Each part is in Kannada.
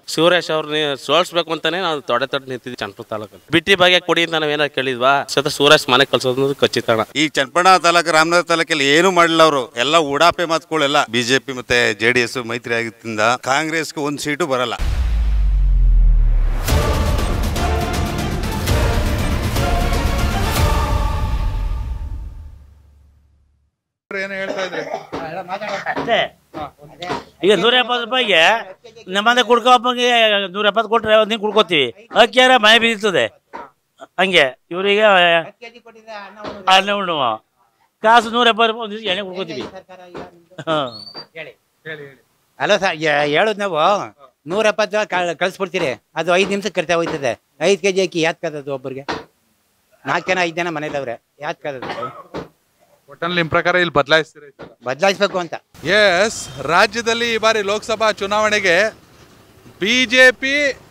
ಶಿವರೇಶ್ ಅವ್ರನ್ನ ಸೋಲ್ಸ್ಬೇಕು ಅಂತಾನೆ ನಾವು ತೊಡೆ ತೊಡೆ ನಿಂತಿದ್ವಿ ಚನ್ನಪುರ ತಾಲೂಕಲ್ಲಿ ಬಿಟ್ಟಿ ಬಗ್ಗೆ ಕೊಡಿ ಅಂತ ನಾವೇನಾರು ಕೇಳಿದ್ವಾ ಸತ ಸುರೇಶ್ ಮನೆ ಕಳ್ಸೋದು ಖಚಿತ ಈ ಚನ್ನಪಣ್ಣ ತಾಲೂಕು ರಾಮನಗರ ತಾಲೂಕಲ್ಲಿ ಏನು ಮಾಡಿಲ್ಲ ಅವರು ಎಲ್ಲ ಉಡಾಪೆ ಮಾತುಗಳೆಲ್ಲ ಬಿಜೆಪಿ ಮತ್ತೆ ಜೆ ಡಿ ಎಸ್ ಮೈತ್ರಿ ಆಗಿದ್ದರಿಂದ ಕಾಂಗ್ರೆಸ್ಗೆ ಒಂದು ಸೀಟು ಬರಲ್ಲ ಏನು ಹೇಳ್ತಾ ಇದ್ರಿ ಅಷ್ಟೇ ಈಗ ನೂರ ಎಪ್ಪತ್ತು ರೂಪಾಯಿಗೆ ನಮ್ಮನೆ ಕುಡ್ಕೋಪ್ಪಂಗೆ ನೂರ ಎಪ್ಪತ್ತು ಕೊಟ್ರೆ ಒಂದಿನ ಕುಡ್ಕೋತೀವಿ ಅಕ್ಕಿಯಾರ ಮನೆ ಬೀಳ್ತದೆ ಹಂಗೆ ಇವರಿಗೆ ಅನ್ನ ಉಣ್ಣುವ ಕಾಸು ನೂರ ಎಪ್ಪತ್ತು ರೂಪಾಯಿ ಒಂದಿವ್ಸ ಎಣ್ಣೆ ಕುಡ್ಕೋತೀವಿ ಹಾಂ ಅಲ್ಲ ಸರ್ ಹೇಳೋದು ನಾವು ನೂರ ಎಪ್ಪತ್ತು ಕಳಿಸ್ಬಿಡ್ತೀರಿ ಅದು ಐದು ನಿಮಿಷಕ್ಕೆ ಕರ್ತಾ ಹೋಯ್ತದೆ ಐದು ಕೆ ಜಿ ಅಕ್ಕಿ ಯಾತ್ ಕದದು ಒಬ್ಬರಿಗೆ ನಾಲ್ಕು ಜನ ಐದು ಜನ ಮನೇಲವ್ರೆ ಯಾತ್ ಕದದು ಒಟ್ಟಲ್ಲಿ ನಿಮ್ ಪ್ರಕಾರ ಇಲ್ಲಿ ಬದಲಾಯಿಸ್ತೀರಿ ಬದಲಾಯಿಸ್ಬೇಕು ಅಂತ ಎಸ್ ರಾಜ್ಯದಲ್ಲಿ ಈ ಬಾರಿ ಲೋಕಸಭಾ ಚುನಾವಣೆಗೆ ಬಿಜೆಪಿ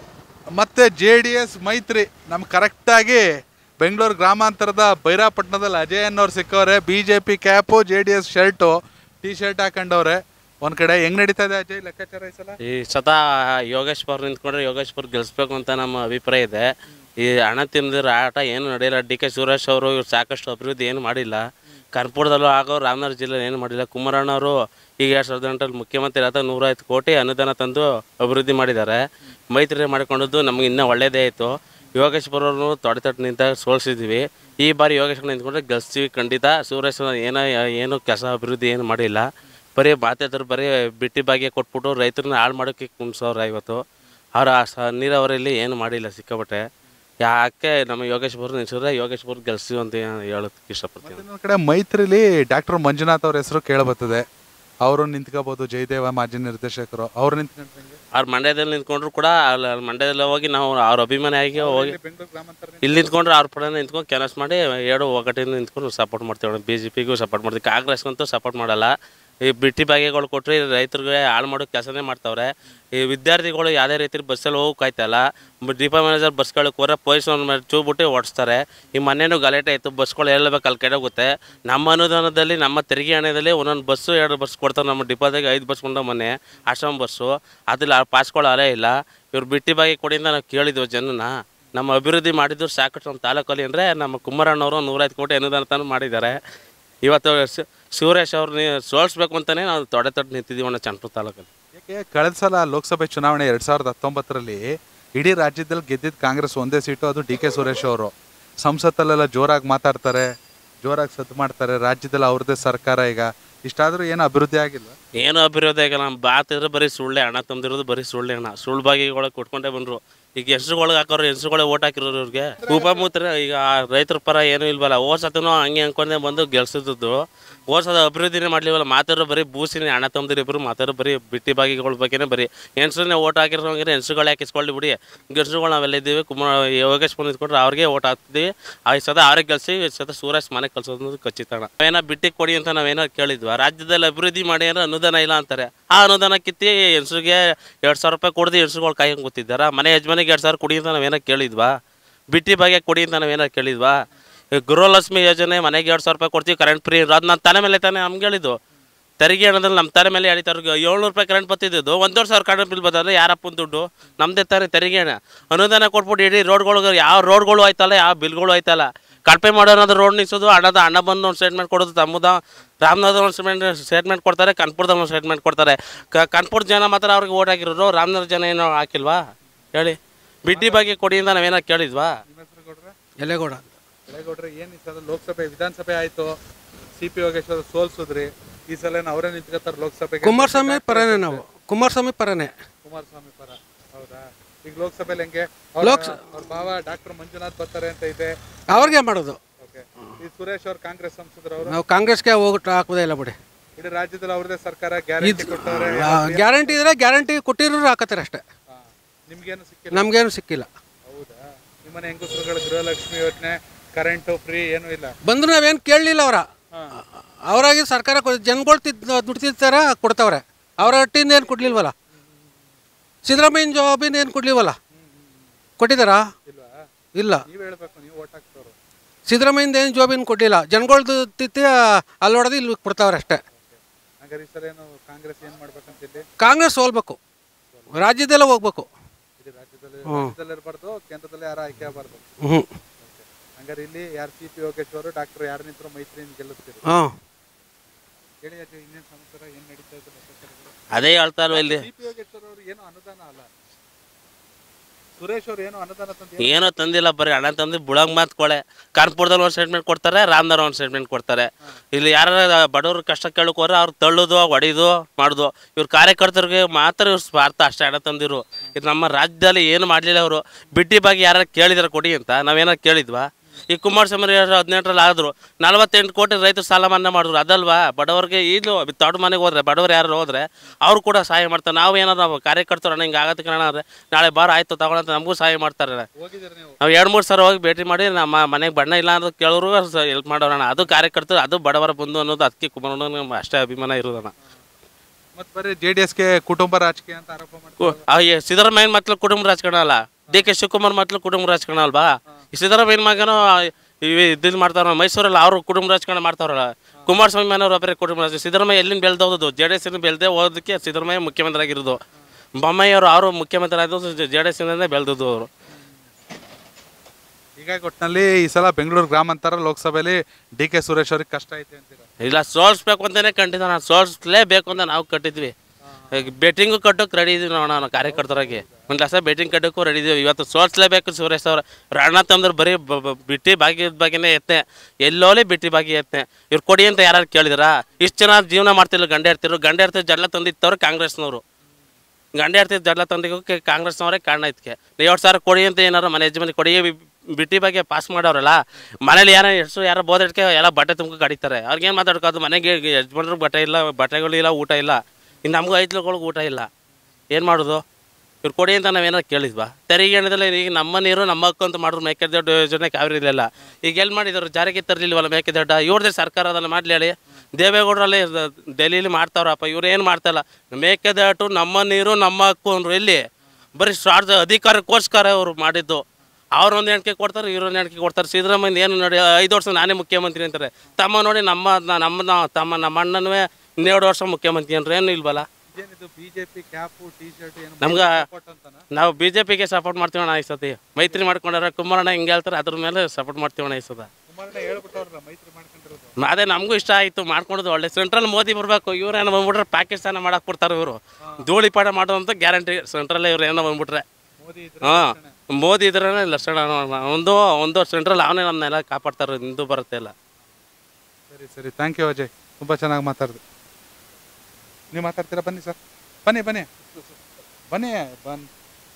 ಮತ್ತೆ ಜೆ ಡಿ ಎಸ್ ಮೈತ್ರಿ ನಮ್ಗೆ ಕರೆಕ್ಟಾಗಿ ಬೆಂಗಳೂರು ಗ್ರಾಮಾಂತರದ ಬೈರಾಪಟ್ಟಣದಲ್ಲಿ ಅಜಯ್ ಅನ್ನೋರು ಸಿಕ್ಕವ್ರೆ B J P cap J D S shirt T shirt ಹಾಕೊಂಡವ್ರೆ ಒಂದ್ ಕಡೆ ಹೆಂಗ್ ನಡೀತಾ ಇದೆ ಅಜಯ್ ಲೆಕ್ಕಾಚಾರ ಈ ಸಲ ಈ ಸದಾ ಯೋಗೇಶ್ವರ್ ನಿಂತ್ಕೊಂಡ್ರೆ ಯೋಗೇಶ್ವರ್ ಗೆಲ್ಸ್ಬೇಕು ಅಂತ ನಮ್ಮ ಅಭಿಪ್ರಾಯ ಇದೆ ಈ ಹಣ ತಿಂದಿರೋ ಆಟ ಏನು ನಡೆಯಲ್ಲ ಡಿ ಕೆ ಸುರೇಶ್ ಅವರು ಇವ್ರು ಸಾಕಷ್ಟು ಅಭಿವೃದ್ಧಿ ಏನು ಮಾಡಿಲ್ಲ ಕರ್ಪೂರದಲ್ಲೂ ಆಗೋ ರಾಮನಗರ ಜಿಲ್ಲೆ ಏನು ಮಾಡಿಲ್ಲ ಕುಮಾರಣ್ಣವರು ಈಗ ಎರಡು ಸಾವಿರದ ಎಂಟರಲ್ಲಿ ಮುಖ್ಯಮಂತ್ರಿ ಆದ ನೂರೈವತ್ತು ಕೋಟಿ ಅನುದಾನ ತಂದು ಅಭಿವೃದ್ಧಿ ಮಾಡಿದ್ದಾರೆ ಮೈತ್ರಿ ಮಾಡಿಕೊಂಡದ್ದು ನಮ್ಗೆ ಇನ್ನೂ ಒಳ್ಳೇದೇ ಆಯಿತು ಯೋಗೇಶ್ವರ್ ಅವ್ರನ್ನು ತೊಡೆ ತೊಟ್ಟು ನಿಂತಾಗ ಸೋಲಿಸಿದ್ವಿ ಈ ಬಾರಿ ಯೋಗೇಶ್ವರ್ ನಿಂತ್ಕೊಂಡ್ರೆ ಗೆಲ್ಸ್ತೀವಿ ಖಂಡಿತ ಸುರೇಶ್ ಏನೋ ಏನು ಕೆಲಸ ಅಭಿವೃದ್ಧಿ ಏನು ಮಾಡಿಲ್ಲ ಬರೀ ಮಾತಾದ್ರು ಬರೀ ಬಿಟ್ಟಿ ಬಾಗಿಗೆ ಕೊಟ್ಬಿಟ್ಟು ರೈತರನ್ನ ಹಾಳು ಮಾಡೋಕ್ಕೆ ಕುಣ್ಸೋರು ಇವತ್ತು ಅವ್ರ ಆ ಸ ನೀರಾವರಿಯಲ್ಲಿ ಏನು ಮಾಡಿಲ್ಲ ಸಿಕ್ಕಾಪಟ್ಟೆ ಯಾಕೆ ನಮ್ಮ ಯೋಗೇಶ್ ಬರು ನಿಲ್ಸಿದ್ರೆ ಯೋಗೇಶ್ ಬರು ಗೆಲ್ಸ್ತೀವಿ ಅಂತ ಹೇಳೋದಕ್ಕೆ ಇಷ್ಟಪಡ್ತೀನಿ ಇನ್ನೊಂದ್ ಕಡೆ ಮೈತ್ರಿಲಿ ಡಾಕ್ಟರ್ ಮಂಜುನಾಥ್ ಅವ್ರ ಹೆಸರು ಕೇಳಬರ್ತದೆ ಅವರು ನಿಂತ್ಕೋಬಹುದು ಜಯದೇವ ಮಾಜಿ ನಿರ್ದೇಶಕರು ಅವ್ರು ನಿಂತ್ಕೊಂಡ್ರೆ ಅವ್ರ ಮಂಡ್ಯದಲ್ಲಿ ನಿಂತ್ಕೊಂಡ್ರು ಕೂಡ ಅಲ್ಲಿ ಅಲ್ಲಿ ಮಂಡ್ಯದಲ್ಲಿ ಹೋಗಿ ನಾವು ಅವ್ರ ಅಭಿಮಾನಿಯಾಗಿ ಹೋಗಿ ಬೆಂಗಳೂರು ಗ್ರಾಮಾಂತರ ಇಲ್ಲಿ ನಿಂತ್ಕೊಂಡ್ರೆ ಅವ್ರ ಪಡೆ ನಿಂತ್ಕೊಂಡು ಕೆಲಸ ಮಾಡಿ ಎರಡು ಒಗ್ಗಟ್ಟಿಂದ ನಿಂತ್ಕೊಂಡು ಸಪೋರ್ಟ್ ಮಾಡ್ತೀವಿ ಬಿ ಜೆ ಪಿಗೂ ಸಪೋರ್ಟ್ ಮಾಡ್ತೀವಿ ಕಾಂಗ್ರೆಸ್ಗಂತೂ ಸಪೋರ್ಟ್ ಮಾಡಲ್ಲ ಈ ಬಿಟ್ಟಿ ಬಾಗಿಗಳು ಕೊಟ್ಟರೆ ರೈತರಿಗೆ ಹಾಳು ಮಾಡೋ ಕೆಲಸನೇ ಮಾಡ್ತಾವ್ರೆ ಈ ವಿದ್ಯಾರ್ಥಿಗಳು ಯಾವುದೇ ರೀತಿ ಬಸ್ಸಲ್ಲಿ ಹೋಗಕ್ಕೆ ಆಯ್ತಲ್ಲ ಡಿಪೋ ಮ್ಯಾನೇಜರ್ ಬಸ್ಗಳು ಕೋರ ಪೊಲೀಸ್ ಮೇಲೆ ಚೂಬಿಟ್ಟು ಓಡಿಸ್ತಾರೆ ಈ ಮೊನ್ನೆನೂ ಗಲಾಟೆ ಆಯಿತು ಬಸ್ಗಳು ಹೇಳಬೇಕು ಅಲ್ಲಿ ಕೆಡೋಗುತ್ತೆ ನಮ್ಮ ಅನುದಾನದಲ್ಲಿ ನಮ್ಮ ತೆರಿಗೆ ಹಣದಲ್ಲಿ ಒಂದೊಂದು ಬಸ್ಸು ಎರಡು ಬಸ್ ಕೊಡ್ತಾರೆ ನಮ್ಮ ಡಿಪೋದಾಗೆ ಐದು ಬಸ್ ಕೊಂಡ ಮೊನ್ನೆ ಆಶ್ರಮ ಬಸ್ಸು ಅದ್ರಲ್ಲಿ ಪಾಸ್ಗಳು ಅಲೇ ಇಲ್ಲ ಇವ್ರು ಬಿಟ್ಟಿ ಬಾಗಿ ಕೊಡಿಂದ ನಾವು ಕೇಳಿದ್ವು ಜನನ ನಮ್ಮ ಅಭಿವೃದ್ಧಿ ಮಾಡಿದ್ದು ಸಾಕಷ್ಟು ನಮ್ಮ ತಾಲೂಕಲ್ಲಿ ಅಂದರೆ ನಮ್ಮ ಕುಮಾರಣ್ಣವರು ನೂರೈದು ಕೋಟಿ ಅನುದಾನ ತಂದು ಮಾಡಿದ್ದಾರೆ ಇವತ್ತು ಶ- ಶಿವರೇಶ್ ಅವ್ರನ್ನ ಸೋಲಿಸ್ಬೇಕು ಅಂತಲೇ ನಾವು ತೊಡೆ ತೊಟ್ಟು ನಿಂತಿದ್ದೀವಿ ಅಣ್ಣ ಚನ್ನಪುರ ತಾಲೂಕಲ್ಲಿ ಯಾಕೆ ಕಳೆದ ಸಲ ಲೋಕಸಭೆ ಚುನಾವಣೆ ಎರಡ್ ಸಾವಿರದ ಹತ್ತೊಂಬತ್ತರಲ್ಲಿ ಇಡೀ ರಾಜ್ಯದಲ್ಲಿ ಗೆದ್ದಿದ್ದ ಕಾಂಗ್ರೆಸ್ ಒಂದೇ ಸೀಟು ಅದು ಡಿ ಕೆ ಸುರೇಶ್ ಅವರು ಸಂಸತ್ತಲ್ಲೆಲ್ಲ ಜೋರಾಗಿ ಮಾತಾಡ್ತಾರೆ ಜೋರಾಗಿ ಸದ್ದು ಮಾಡ್ತಾರೆ ರಾಜ್ಯದಲ್ಲಿ ಅವ್ರದ್ದೇ ಸರ್ಕಾರ ಈಗ ಇಷ್ಟಾದ್ರೂ ಏನು ಅಭಿವೃದ್ಧಿ ಆಗಿಲ್ಲ ಏನು ಅಭಿವೃದ್ಧಿ ಆಗಿಲ್ಲ ನಮ್ಮ ಬಾತಿದ್ರೆ ಬರೀ ಸುಳ್ಳೆ ಹಣ ತಂದಿರೋದು ಬರೀ ಸುಳ್ಳೆ ಹಣ ಸುಳ್ಳು ಬಾಗಿಗಳಿಗೆ ಕೊಟ್ಕೊಂಡೇ ಬಂದರು ಈಗ ಹೆಸ್ರುಗಳಿಗೆ ಹಾಕೋರು ಹೆಸ್ರುಗಳೇ ಓಟ್ ಹಾಕಿರೋರು ಇವ್ರಿಗೆ ಉಪಮೂತ್ರ ಈಗ ರೈತರ ಪರ ಏನೂ ಇಲ್ವಲ್ಲ ಓಸತನೂ ಹಂಗೆ ಅನ್ಕೊಂಡೆ ಬಂದು ಗೆಲ್ಸಿದ್ದು ಓಸದ ಅಭಿವೃದ್ಧಿನೇ ಮಾಡ್ಲಿವಲ್ಲ ಮಾತಾಡೋ ಬರೀ ಬೂಸಿನೇ ಹಣ ತಂದಿರಿ ಇಬ್ಬರು ಮಾತಾಡೋ ಬರೀ ಬಿಟ್ಟಿ ಬಾಗಿಗಳ ಬಗ್ಗೆನೇ ಬರೀ ಹೆಣ್ಸ್ರನ್ನೇ ಓಟ್ ಹಾಕಿರೋ ಹಂಗಿದ್ರೆ ಹೆಣ್ಸುಗಳು ಹಾಕಿಸ್ಕೊಳ್ಳಿ ಬಿಡಿ ಗೆಲ್ಸುಗಳು ನಾವೆಲ್ಲ ಇದ್ದೀವಿ ಕುಮಾರ ಯೋಗೇಶ್ ಬಂದು ನಿಂತ್ಕೊಂಡ್ರೆ ಅವ್ರಿಗೆ ಓಟ್ ಹಾಕ್ತಿದ್ವಿ ಆ ಸದ ಅವ್ರಿಗೆ ಗೆಲ್ಸಿ ಈ ಸದ ಸೂರಜ್ ಮನೆ ಕಳ್ಸೋದು ಖಚಿತ ಅಣ್ಣ. ನಾವೇನೋ ಬಿಟ್ಟಿ ಕೊಡಿ ಅಂತ ನಾವೇನೋ ಕೇಳಿದ್ವಿ ರಾಜ್ಯದಲ್ಲಿ ಅಭಿವೃದ್ಧಿ ಮಾಡಿ ಅಂದ್ರೆ ಅನುದಾನ ಇಲ್ಲ ಅಂತಾರೆ ಆ ಅನುದಾನ ಕಿತ್ತಿ ಹೆಣ್ಸಿಗೆ ಎರಡು ಸಾವಿರ ರೂಪಾಯಿ ಕೊಡ್ದು ಹೆಣ್ಸುಗಳು ಕಾಯಂಗೆ ಗೊತ್ತಿದ್ದಾರ ಮನೆ ಯಜಮಾನಿಗೆ ಎರಡು ಸಾವಿರ ಕೊಡಿ ಅಂತ ನಾವೇನೋ ಕೇಳಿದ್ವಾ ಬಿಟ್ಟಿ ಬಗ್ಗೆ ಕೊಡಿ ಅಂತ ನಾವೇನೋ ಕೇಳಿದ್ವಾ ಈ ಗೃಹಲಕ್ಷ್ಮಿ ಯೋಜನೆ ಮನೆಗೆ ಎರಡು ಸಾವಿರ ರೂಪಾಯಿ ಕೊಡ್ತೀವಿ ಕರೆಂಟ್ ಫ್ರೀ ಅದು ನನ್ನ ತಲೆ ಮೇಲೆ ತಾನೇ ನಮ್ಗೆ ಹೇಳಿದ್ದು ತೆರಿಗೆ ಹಣದಲ್ಲಿ ನಮ್ಮ ತಲೆ ಮೇಲೆ ಎಳಿತಾರೆ ಏಳ್ನೂರು ರೂಪಾಯಿ ಕರೆಂಟ್ ಬರ್ತಿದ್ದು ಒಂದೂವರೆ ಸಾವಿರ ಕರೆಂಟ್ ಬಿಲ್ ಬರ್ತದೆ ಯಾರಪ್ಪನ ದುಡ್ಡು ನಮ್ಮದೇ ತಾನೇ ತೆರಿಗೆ ಹಣ ಅನುದಾನ ಕೊಟ್ಬಿಟ್ಟು ಇಡೀ ರೋಡ್ಗಳು ಯಾವ ರೋಡ್ಗಳು ಆಯ್ತಲ್ಲ ಯಾವ ಬಿಲ್ಗಳು ಆಯ್ತಲ್ಲ ಕಡಿಮೆ ಮಾಡೋದು ರೋಡ್ ನಿಲ್ಸೋದು ಹಣದ ಹಣ ಬಂದು ಒಂದು ಸ್ಟೇಟ್ಮೆಂಟ್ ಕೊಡೋದು ತಮ್ಮದ ರಾಮನಗರದ ಒಂದು ಸ್ಟೇಟ್ಮೆಂಟ್ ಸ್ಟೇಟ್ಮೆಂಟ್ ಕೊಡ್ತಾರೆ ಕನ್ಪುರದ ಒಂದು ಸ್ಟೇಟ್ಮೆಂಟ್ ಕೊಡ್ತಾರೆ ಕ ಕನ್ಪುರ ಜನ ಮಾತ್ರ ಅವ್ರಿಗೆ ಓಟ್ ಹಾಕಿರೋರು ರಾಮನಗರ ಜನ ಏನೋ ಹಾಕಿಲ್ವಾ ಹೇಳಿ ಬಿಡ್ಡಿ ಬಗ್ಗೆ ಕೊಡಿ ಅಂತ ನಾವೇನೋ ಕೇಳಿದ್ವಾ ಎಲೆಗೌಡ ಬೆಳಗೌಡ್ರೆ ಏನು ಈ ಸಲ ಲೋಕಸಭೆ ವಿಧಾನಸಭೆ ಆಯ್ತು ಸಿ ಪಿ ಯೋಗೇಶ್ವರ ಸೋಲ್ಸಿದ್ರಿ ಈ ಸಲ ಅವರೇ ನಿಂತ್ಕೋತಾರೆ ಲೋಕಸಭೆಗೆ ಕುಮಾರಸ್ವಾಮಿ ಪರನೇ ನಾವು ಕುಮಾರಸ್ವಾಮಿ ಪರನೇ ಕುಮಾರಸ್ವಾಮಿ ಪರ ಹೌದಾ ಈಗ ಲೋಕಸಭೆಲಿ ಹೆಂಗೆ ಅವ್ರ ಅವ್ರ ಭಾವ ಡಾಕ್ಟರ್ ಮಂಜುನಾಥ್ ಬರ್ತಾರೆ ಅಂತ ಇದೆ ಅವ್ರಿಗೆ ಮಾಡೋದು ಓಕೆ ಈ ಸುರೇಶ್ ಅವ್ರ ಕಾಂಗ್ರೆಸ್ ಸಂಸದರು ಅವರು ನಾವು ಕಾಂಗ್ರೆಸ್ಗೆ ಹೋಗ್ಬಿಟ್ಟು ಹಾಕೋದೇ ಇಲ್ಲ ಬಿಡಿ ಇಡೀ ರಾಜ್ಯದಲ್ಲಿ ಅವ್ರದೇ ಸರ್ಕಾರ ಗ್ಯಾರಂಟಿ ಕೊಟ್ಟವ್ರೆ ಗ್ಯಾರಂಟಿ ಇದ್ರೆ ಗ್ಯಾರಂಟಿ ಕೊಟ್ಟಿರೋರು ಹಾಕತ್ತಾರೆ ಅಷ್ಟೇ ಹಾ. ನಿಮ್ಗೇನು ಸಿಕ್ಕಿಲ್ಲ ನಮ್ಗೇನು ಸಿಕ್ಕಿಲ್ಲ ಹೌದಾ ನಿಮ್ಮನೆ ಹೆಂಗಸರುಗಳ ಗೃಹಲಕ್ಷ್ಮಿ ಯೋಜನೆ ಕರೆಂಟು ಫ್ರೀ ಏನೂ ಇಲ್ಲ ಬಂದ್ರು ನಾವೇನು ಕೇಳಲಿಲ್ಲ ಅವರ ಅವರಾಗಿ ಸರ್ಕಾರ ಕೊ- ಜನಗಳು ತಿದ್ ದುಡ್ಡು ತಿಂತಾರ ಕೊಡ್ತಾವ್ರೆ ಅವ್ರ ಒಟ್ಟಿಂದ ಏನು ಕೊಡ್ಲಿಲ್ವಲ್ಲ ಸಿದ್ದರಾಮಯ್ಯನ ಜಾಬಿನ ಏನು ಕೊಡ್ಲಿಲ್ವಲ್ಲ ಕೊಟ್ಟಿದ್ದಾರಾ ಇಲ್ವಾ ಇಲ್ಲ ನೀವ್ ಹೇಳ್ಬೇಕು ನೀವು ಓಟ್ ಹಾಕ್ತವ್ರು ಸಿದ್ದರಾಮಯ್ಯದ ಏನು ಜಾಬಿನ ಕೊಡಲಿಲ್ಲ ಜನಗಳ್ದು ತಿತ್ತಿ ಅಲ್ಲಿ ಹೊಡೆದು ಇಲ್ಲಿ ಕೊಡ್ತಾವ್ರೆ ಅಷ್ಟೇ ಹಂಗಾರೆ ಈ ಸಲ ಏನು ಕಾಂಗ್ರೆಸ್ ಏನ್ ಮಾಡ್ಬೇಕಂತ ಇಲ್ಲಿ ಕಾಂಗ್ರೆಸ್ ಸೋಲ್ಬೇಕು ರಾಜ್ಯದೆಲ್ಲ ಹೋಗ್ಬೇಕು ಇಡೀ ರಾಜ್ಯದಲ್ಲಿ ಹ್ಮ್. ರಾಜ್ಯದಲ್ಲಿ ಇರಬಾರ್ದು ಕೇಂದ್ರದಲ್ಲಿ ಯಾರು ಆಯ್ಕೆ ಆಗಬಾರ್ದು ಹ್ಞೂ ಹಂಗಾರೆ ಇಲ್ಲಿ ಯಾರು ಸಿ ಪಿ ಯೋಗೇಶ್ವರು ಡಾಕ್ಟರ್ ಯಾರು ನಿಂತರು ಮೈತ್ರಿಯಿಂದ ಗೆಲ್ಲಿಸ್ತೀರಿ ಹಾಂ ಹೇಳಿ ಅಜ್ಜಿ ಇನ್ನೇನು ಸಮಾಚಾರ ಏನು ನಡೀತಾ ಇದೆ ಲೆಕ್ಕಾಚಾರಗಳು ಅದೇ ಹೇಳ್ತಾ ಇಲ್ವ ಇಲ್ಲಿ ಸಿ ಪಿ ಯೋಗೇಶ್ವರ ಅವರು ಏನು ಅನುದಾನ ಅಲ್ಲ ಸುರೇಶ್ ಅವ್ರು ಏನು ಅನುದಾನ ತಂದು ಏನೋ ತಂದಿಲ್ಲ ಬರೀ ಹಣ ತಂದು ಬುಳಂಗ್ ಮಾತು ಕೊಳೆ ಕಾನ್ಪುರದಲ್ಲಿ ಒಂದು ಸ್ಟೇಟ್ಮೆಂಟ್ ಕೊಡ್ತಾರೆ ರಾಮನಗರ ಒಂದು ಸ್ಟೇಟ್ಮೆಂಟ್ ಕೊಡ್ತಾರೆ ಇಲ್ಲಿ ಯಾರ ಬಡವ್ರ ಕಷ್ಟ ಕೇಳಕ್ ಹೋದ್ರೆ ಅವ್ರು ತಳ್ಳೋದು ಹೊಡಿದು ಮಾಡೋದು ಇವ್ರ ಕಾರ್ಯಕರ್ತರಿಗೆ ಮಾತ್ರ ಇವ್ರು ಸ್ವಾರ್ಥ ಅಷ್ಟೇ ಹಣ ತಂದಿರು ಇದು ನಮ್ಮ ರಾಜ್ಯದಲ್ಲಿ ಏನು ಮಾಡಲಿಲ್ಲ ಅವರು ಬಿಟ್ಟಿ ಬಗ್ಗೆ ಯಾರು ಕೇಳಿದಾರೆ ಕೊಡಿ ಅಂತ ನಾವೇನಾರು ಕೇಳಿದ್ವಾ ಈ ಕುಮಾರಸ್ವಾಮಿ ಹದಿನೆಂಟರಲ್ಲಿ ಆದ್ರು ನಲವತ್ತೆಂಟು ಕೋಟಿ ರೈತರು ಸಾಲ ಮನ್ನಾ ಮಾಡಿದ್ರು ಅದಲ್ವಾ ಬಡವರಿಗೆ ಈಗಲೂ ತೋಟ ಮನೆಗೆ ಹೋದ್ರೆ ಬಡವರು ಯಾರು ಹೋದ್ರೆ ಅವ್ರು ಕೂಡ ಸಹಾಯ ಮಾಡ್ತಾರೆ ನಾವು ಏನಾದ್ರು ನಾವು ಕಾರ್ಯಕರ್ತರು ಅಣ್ಣ ಹಿಂಗೆ ಆಗತ್ತೆ ಕಣ ಅಂದ್ರೆ ನಾಳೆ ಬಾರ ಆಯ್ತು ತಗೊಳಂತ ನಮಗೂ ಸಹಾಯ ಮಾಡ್ತಾರೆ ಹೋಗಿದ್ದೀರಿ ನೀವು ನಾವು ಎರಡು ಮೂರು ಸಲ ಹೋಗಿ ಭೇಟಿ ಮಾಡಿ ನಮ್ಮ ಮನೆಗೆ ಬಣ್ಣ ಇಲ್ಲ ಅಂತ ಕೇಳೋರು ಹೆಲ್ಪ್ ಮಾಡೋಣ ಅದು ಕಾರ್ಯಕರ್ತರು ಅದು ಬಡವರ ಬಂಧು ಅನ್ನೋದು ಅದಕ್ಕೆ ಕುಮಾರಣ್ಣ ಅಷ್ಟೇ ಅಭಿಮಾನ ಇರೋದಣ್ಣ ಮತ್ತೆ ಬರೀ ಜೆ ಡಿ ಎಸ್ಗೆ ಕುಟುಂಬ ರಾಜಕೀಯ ಅಂತ ಆರೋಪ ಮಾಡ್ತಾರೆ ಸಿದ್ದರಾಮಯ್ಯನ ಮಕ್ಳು ಕುಟುಂಬ ರಾಜಕಾರಣ ಅಲ್ಲ ಡಿ ಕೆ ಶಿವಕುಮಾರ್ ಮಕ್ಳು ಕುಟುಂಬ ರಾಜಕಾರಣ ಅಲ್ವಾ ಈ ಸಿದ್ದರಾಮಯ್ಯನ ಮಗನೂ ಇದು ಮಾಡ್ತಾರ ಮೈಸೂರಲ್ಲಿ ಅವರು ಕುಟುಂಬ ರಾಜಕಾರಣ ಮಾಡ್ತಾರಲ್ಲ ಕುಮಾರಸ್ವಾಮಿ ಮನೆಯವರು ಒಬ್ಬರೇ ಕುಟುಂಬ ರಾಜ ಸಿದ್ದರಾಮಯ್ಯ ಎಲ್ಲಿಂದ ಬೆಳೆದೋದು ಜೆ ಡಿ ಎಸ್ ಬೆಳೆದೇ ಹೋದಕ್ಕೆ ಸಿದ್ದರಾಮಯ್ಯ ಮುಖ್ಯಮಂತ್ರಿ ಆಗಿರೋದು ಬೊಮ್ಮಾಯಿಯವರು ಅವರು ಮುಖ್ಯಮಂತ್ರಿ ಆದದ್ದು ಜೆ ಡಿ ಎಸ್ ಬೆಳೆದದ್ದು ಅವರು ಹೀಗಾಗಿ ಒಟ್ಟಿನಲ್ಲಿ ಈ ಸಲ ಬೆಂಗಳೂರು ಗ್ರಾಮಾಂತರ ಲೋಕಸಭೆಯಲ್ಲಿ ಡಿ ಕೆ ಸುರೇಶ್ ಅವ್ರಿಗೆ ಕಷ್ಟ ಐತೆ ಅಂತೀರಾ ಇಲ್ಲ ಸೋಲ್ಸ್ಬೇಕು ಅಂತಾನೆ ಕಂಡಿದ್ದ ನಾವು ಸೋಲ್ಸ್ಲೇಬೇಕು ಅಂತ ನಾವು ಕಟ್ಟಿದ್ವಿ ಬೆಟ್ಟಿಂಗು ಕಟ್ಟೋಕೆ ರೆಡಿ ಇದೀವಿ ನಾವು ನಾವು ಕಾರ್ಯಕರ್ತರಾಗಿ ಒಂದು ಲಕ್ಷ ಬೆಟ್ಟಿಂಗ್ ಕಟ್ಟೋಕ್ಕೂ ರೆಡಿ ಇದೀವಿ ಇವತ್ತು ಸೋಲ್ಸ್ಲೇಬೇಕು ಸುರೇಶ್ ಅವ್ರ ಅಣ್ಣ ತಮ್ಮದ್ರು ಬರೀ ಬ- ಬ- ಬಿಟ್ಟಿ ಭಾಗ್ಯದ ಬಗ್ಗೆನೇ ಎತ್ತೆ ಎಲ್ಲೋಲೆ ಬಿಟ್ಟಿ ಭಾಗ್ಯ ಎತ್ತೆ ಇವ್ರು ಕೊಡಿ ಅಂತ ಯಾರು ಕೇಳಿದ್ರಾ ಇಷ್ಟು ಜನ ಜೀವನ ಮಾಡ್ತಿಲ್ಲ ಗಂಡ ಇರ್ತಿರು ಗಂಡ ಇರ್ತಿರು ಜಡ್ಲ ತಂದಿತ್ತವ್ರು ಕಾಂಗ್ರೆಸ್ನವರು ಗಂಡ ಇರ್ತಿದ್ದು ಜಡ್ಲ ತಂದಿಗೋಕೆ ಕಾಂಗ್ರೆಸ್ನವರೇ ಕಾರಣ ಇದಕ್ಕೆ ಎರಡು ಸಾವಿರ ಕೊಡಿ ಅಂತ ಏನಾರು ಮನೆ ಯಜಮಾನಿ ಕೊಡಿ ಬಿ- ಬಿಟ್ಟಿ ಬಗ್ಗೆ ಪಾಸ್ ಮಾಡೋರಲ್ಲ ಮನೇಲಿ ಯಾರೋ ಎಷ್ಟು ಯಾರೋ ಬೋದಡ್ಕೆ ಎಲ್ಲ ಬಟ್ಟೆ ತುಂಬ ಕಡಿತಾರೆ ಅವ್ರಿಗೇನು ಮಾತಾಡ್ಕೋದು ಮನೆಗೆ ಯಜಮಾನ್ರಿಗೆ ಬಟ್ಟೆ ಇಲ್ಲ ಬಟ್ಟೆಗಳು ಇಲ್ಲ ಊಟ ಇಲ್ಲ ಇನ್ನು ನಮಗೂ ಐತ್ಲಗಳಿಗೆ ಊಟ ಇಲ್ಲ ಏನು ಮಾಡೋದು ಇವ್ರು ಕೊಡಿ ಅಂತ ನಾವೇನಾರು ಕೇಳಿದ್ವಾ ತೆರಿಗೆ ಹಣದಲ್ಲಿ ಈಗ ನಮ್ಮ ನೀರು ನಮ್ಮ ಹಕ್ಕು ಅಂತ ಮಾಡಿದ್ರು ಮೇಕೆದಾಟು ಯೋಜನೆ ಕಾವೇರಿ ಇರಲಿಲ್ಲ ಈಗ ಎಲ್ಲಿ ಮಾಡಿದ್ರು ಜಾರಿಗೆ ತರಲಿಲ್ವಲ್ಲ ಮೇಕೆದಾಟ ಇವ್ರದ್ದೇ ಸರ್ಕಾರ ಅದನ್ನು ಮಾಡಲಿ ಹೇಳಿ ದೇವೇಗೌಡರಲ್ಲಿ ಡೆಲ್ಲಿಲಿ ಮಾಡ್ತಾವ್ರಪ್ಪ ಇವ್ರು ಏನು ಮಾಡ್ತಾಯಿಲ್ಲ ಮೇಕೆದಾಟು ನಮ್ಮ ನೀರು ನಮ್ಮ ಹಕ್ಕು ಅಂದ್ರು ಎಲ್ಲಿ ಬರೀ ಸ್ವಾರ್ಥ ಅಧಿಕಾರಕ್ಕೋಸ್ಕರ ಅವರು ಮಾಡಿದ್ದು ಅವ್ರೊಂದು ಎಣಿಕೆ ಕೊಡ್ತಾರೆ ಇವ್ರೊಂದು ಎಣಿಕೆ ಕೊಡ್ತಾರೆ ಸಿದ್ದರಾಮಯ್ಯ ಏನು ನೋಡಿ ಐದು ವರ್ಷ ನಾನೇ ಮುಖ್ಯಮಂತ್ರಿ ಅಂತಾರೆ ತಮ್ಮ ನೋಡಿ ನಮ್ಮ ನಮ್ಮ ತಮ್ಮ ನಮ್ಮ ಅಣ್ಣನವೇ ಇನ್ನೆರಡು ವರ್ಷ ಮುಖ್ಯಮಂತ್ರಿ ಅಂದ್ರೆ ಏನು ಇಲ್ವಲ್ಲ ಏನಿದು ಬಿಜೆಪಿ ಕ್ಯಾಪು ಟಿ ಶರ್ಟ್ ಏನು ನಮ್ಗೆ support ಅಂತಾನ ನಾವು ಬಿ ಜೆ ಪಿಗೆ ಸಪೋರ್ಟ್ ಮಾಡ್ತೀವಣ್ಣ ಈ ಸತಿ ಮೈತ್ರಿ ಮಾಡ್ಕೊಂಡಾರ ಕುಮಾರಣ್ಣ ಹಿಂಗೆ ಹೇಳ್ತಾರೆ ಅದ್ರ ಮೇಲೆ ಸಪೋರ್ಟ್ ಮಾಡ್ತೀವಣ್ಣ ಈ ಸತ ಕುಮಾರಣ್ಣ ಹೇಳ್ಬಿಟ್ಟವ್ರಲ್ಲ ಮೈತ್ರಿ ಮಾಡ್ಕೊಂಡಿರೋದು ಅದೇ ನಮಗೂ ಇಷ್ಟ ಆಯಿತು ಮಾಡ್ಕೊಳೋದು ಒಳ್ಳೆ ಸೆಂಟ್ರಲ್ ಮೋದಿ ಬರಬೇಕು ಇವ್ರೇನೋ ಬಂದ್ಬಿಟ್ರೆ ಪಾಕಿಸ್ತಾನ ಮಾಡಕ್ಕೆ ಬಿಡ್ತಾರೆ ಇವರು ಧೂಳಿ ಪಾಠ ಮಾಡೋದಂತ ಗ್ಯಾರಂಟಿ ಸೆಂಟ್ರಲ್ ಇವ್ರು ಏನೋ ಬಂದ್ಬಿಟ್ರೆ ಮೋದಿ ಇದ್ರೆ ಹಾಂ ಮೋದಿ ಇದ್ರೇ ಲಕ್ಷಣ ಒಂದು ಒಂದು ಸೆಂಟ್ರಲ್ ಅವನೇ ನಮ್ಮನ್ನೆಲ್ಲ ಕಾಪಾಡ್ತಾರೆ ಹಿಂದೂ ಬರುತ್ತೆ ಎಲ್ಲ ಸರಿ ಸರಿ ಥ್ಯಾಂಕ್ ಯು ಅಜಯ್ ತುಂಬ ಚೆನ್ನಾಗಿ ಮಾತಾಡಿದೆ ನೀವು ಮಾತಾಡ್ತೀರಾ ಬನ್ನಿ ಸರ್ ಬನ್ನಿ ಬನ್ನಿ ಬನ್ನಿ ಬನ್ನಿ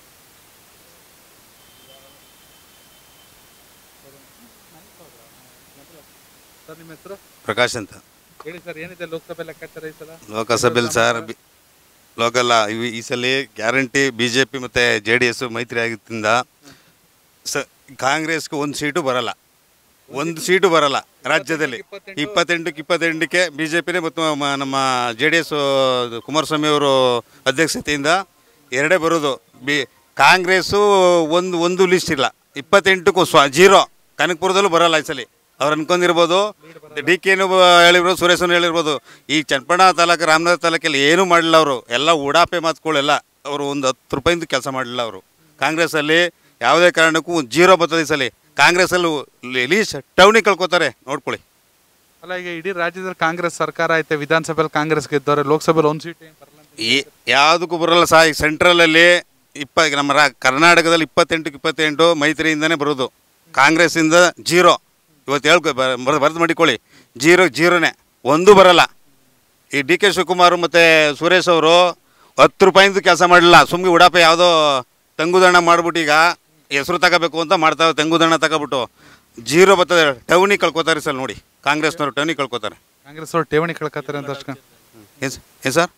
ಸರ್ ನಿಮ್ಮ ಹೆಸರು ಪ್ರಕಾಶ್ ಅಂತ ಹೇಳಿ ಸರ್ ಏನಿದೆ ಲೋಕಸಭೆ ಲೆಕ್ಕಾಚಾರ ಈ ಸಲ ಲೋಕಸಭೆಯಲ್ಲಿ ಸರ್ ಬಿ- ಲೋಕಲ್ಲ ಇವು ಈ ಸಲ ಗ್ಯಾರಂಟಿ ಬಿ ಜೆ ಪಿ ಮತ್ತು ಜೆ ಡಿ ಎಸ್ ಮೈತ್ರಿ ಆಗಿದ್ದರಿಂದ ಸ ಕಾಂಗ್ರೆಸ್ಗೆ ಒಂದು ಸೀಟು ಬರಲ್ಲ ಒಂದು ಸೀಟು ಬರಲ್ಲ ರಾಜ್ಯದಲ್ಲಿ ಇಪ್ಪತ್ತೆಂಟಕ್ಕೆ ಇಪ್ಪತ್ತೆಂಟಕ್ಕೆ ಬಿ ಜೆ ಪಿನೇ ಮತ್ತು ಮ- ನಮ್ಮ ಜೆ ಡಿ ಎಸ್ ಕುಮಾರಸ್ವಾಮಿ ಅವರು ಅಧ್ಯಕ್ಷತೆಯಿಂದ ಎರಡೇ ಬರೋದು ಬಿ ಕಾಂಗ್ರೆಸ್ಸು ಒಂದು ಒಂದು ಲಿಸ್ಟ್ ಇಲ್ಲ ಇಪ್ಪತ್ತೆಂಟಕ್ಕೂ ಸ್ವ ಜೀರೋ ಕನಕಪುರದಲ್ಲೂ ಬರಲ್ಲ ಈ ಸಲ ಅವ್ರು ಅನ್ಕೊಂಡಿರ್ಬೋದು ಡಿ ಕೆನು ಹೇಳಿರ್ಬೋದು ಸುರೇಶನು ಹೇಳಿರ್ಬೋದು ಈ ಚನ್ನಪಣ್ಣ ತಾಲೂಕು ರಾಮನಗರ ತಾಲೂಕಲ್ಲಿ ಏನೂ ಮಾಡಲಿಲ್ಲ ಅವರು ಎಲ್ಲ ಉಡಾಪೆ ಮಾತುಗಳೆಲ್ಲ ಅವರು ಒಂದು ಹತ್ತು ರೂಪಾಯಿಂದ ಕೆಲಸ ಮಾಡಲಿಲ್ಲ ಅವರು ಕಾಂಗ್ರೆಸ್ಸಲ್ಲಿ ಯಾವುದೇ ಕಾರಣಕ್ಕೂ ಒಂದು ಜೀರೋ ಬರ್ತದೆ ಈ ಸಲ ಕಾಂಗ್ರೆಸ್ಸಲ್ಲಿ ಲೀಸ್ಟ್ ಟೌನಿಗೆ ಕಳ್ಕೊತಾರೆ ನೋಡ್ಕೊಳ್ಳಿ ಅಲ್ಲ ಈಗ ಇಡೀ ರಾಜ್ಯದಲ್ಲಿ ಕಾಂಗ್ರೆಸ್ ಸರ್ಕಾರ ಐತೆ ವಿಧಾನಸಭೆಯಲ್ಲಿ ಕಾಂಗ್ರೆಸ್ ಗೆದ್ದವ್ರೆ ಲೋಕಸಭೆಯಲ್ಲಿ ಒಂದು ಸೀಟ್ ಏನು ಬರಲ್ಲ ಅಂತ ಈ ಯಾವುದಕ್ಕೂ ಬರಲ್ಲ ಸಹ ಈಗ ಸೆಂಟ್ರಲಲ್ಲಿ ಇಪ್ಪ ಈಗ ನಮ್ಮ ರಾ ಕರ್ನಾಟಕದಲ್ಲಿ ಇಪ್ಪತ್ತೆಂಟಕ್ಕೆ ಇಪ್ಪತ್ತೆಂಟು ಮೈತ್ರಿಯಿಂದನೇ ಬರೋದು ಕಾಂಗ್ರೆಸ್ಸಿಂದ ಜೀರೋ ಇವತ್ತು ಹೇಳ್ಕೊ ಬರೆದು ಮಾಡಿಕೊಳ್ಳಿ ಜೀರೋ ಜೀರೋನೇ ಒಂದು ಬರಲ್ಲ ಈ ಡಿ ಕೆ ಶಿವಕುಮಾರ್ ಮತ್ತು ಸುರೇಶ್ ಅವರು ಹತ್ತು ರೂಪಾಯಿಂದ ಕೆಲಸ ಮಾಡಲಿಲ್ಲ ಸುಮ್ಮನೆ ಉಡಾಪೆ ಯಾವುದೋ ತಂಗುದಣ್ಣ ಮಾಡ್ಬಿಟ್ಟು ಈಗ ಹೆಸರು ತಗೋಬೇಕು ಅಂತ ಮಾಡ್ತಾವೆ ತಂಗುದಣ್ಣ ತಗೋಬಿಟ್ಟು ಜೀರೋ ಬರ್ತದೆ ಟೌನಿಗೆ ಕಳ್ಕೊತಾರೆ ಸರ್ ನೋಡಿ ಕಾಂಗ್ರೆಸ್ನವರು ಟೌನಿಗೆ ಕಳ್ಕೊತಾರೆ ಕಾಂಗ್ರೆಸ್ ಅವ್ರು ಠೇವಣಿ ಕಳ್ಕೊತಾರೆ ಅಂತ ಅಷ್ಟು ಏನು ಏನು ಸರ್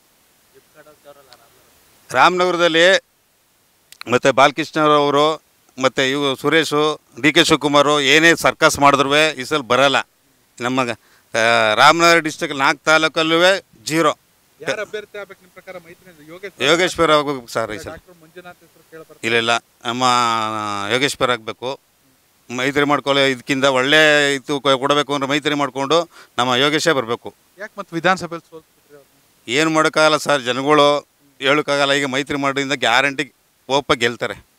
ರಾಮನಗರದಲ್ಲಿ ಮತ್ತು ಬಾಲಕೃಷ್ಣರವರು ಮತ್ತು ಇವು ಸುರೇಶು ಡಿ ಕೆ ಶಿವಕುಮಾರು ಏನೇ ಸರ್ಕಸ್ ಮಾಡಿದ್ರು ಈ ಸಲ ಬರಲ್ಲ ನಮ್ಮ ಆ, ರಾಮನಗರ ಡಿಸ್ಟಿಕ್ ನಾಲ್ಕು ತಾಲೂಕಲ್ಲೂ ಜೀರೋ ಯಾರು ಅಭ್ಯರ್ಥಿ ಆಗ್ಬೇಕು ನಿಮ್ಮ ಪ್ರಕಾರ ಮೈತ್ರಿಯಿಂದ ಯೋಗೇಶ್ ಯೋಗೇಶ್ವರ ಆಗ್ಬೇಕು ಸರ್ ಈ ಸಲ ಡಾಕ್ಟರ್ ಮಂಜುನಾಥ್ ಹೆಸರು ಕೇಳ ಇಲ್ಲ ಇಲ್ಲ ನಮ್ಮ ಯೋಗೇಶ್ವರ ಆಗಬೇಕು ಮೈತ್ರಿ ಮಾಡ್ಕೊಳ್ಳೋ ಇದಕ್ಕಿಂತ ಒಳ್ಳೆ ಇದು ಕೊ- ಕೊಡಬೇಕು ಅಂದ್ರೆ ಮೈತ್ರಿ ಮಾಡಿಕೊಂಡು ನಮ್ಮ ಯೋಗೇಶೇ ಬರಬೇಕು ಯಾಕೆ ಮತ್ತೆ ವಿಧಾನಸಭೆಯಲ್ಲಿ ಸೋಲ್ಸ್ಬಿಟ್ರಿ ಅವ್ರನ್ನ ಏನು ಮಾಡೋಕ್ಕಾಗಲ್ಲ ಸರ್ ಜನಗಳು ಹೇಳೋಕ್ಕಾಗಲ್ಲ ಈಗ ಮೈತ್ರಿ ಮಾಡೋದ್ರಿಂದ ಗ್ಯಾರಂಟಿ ಓಪ ಗೆಲ್ತಾರೆ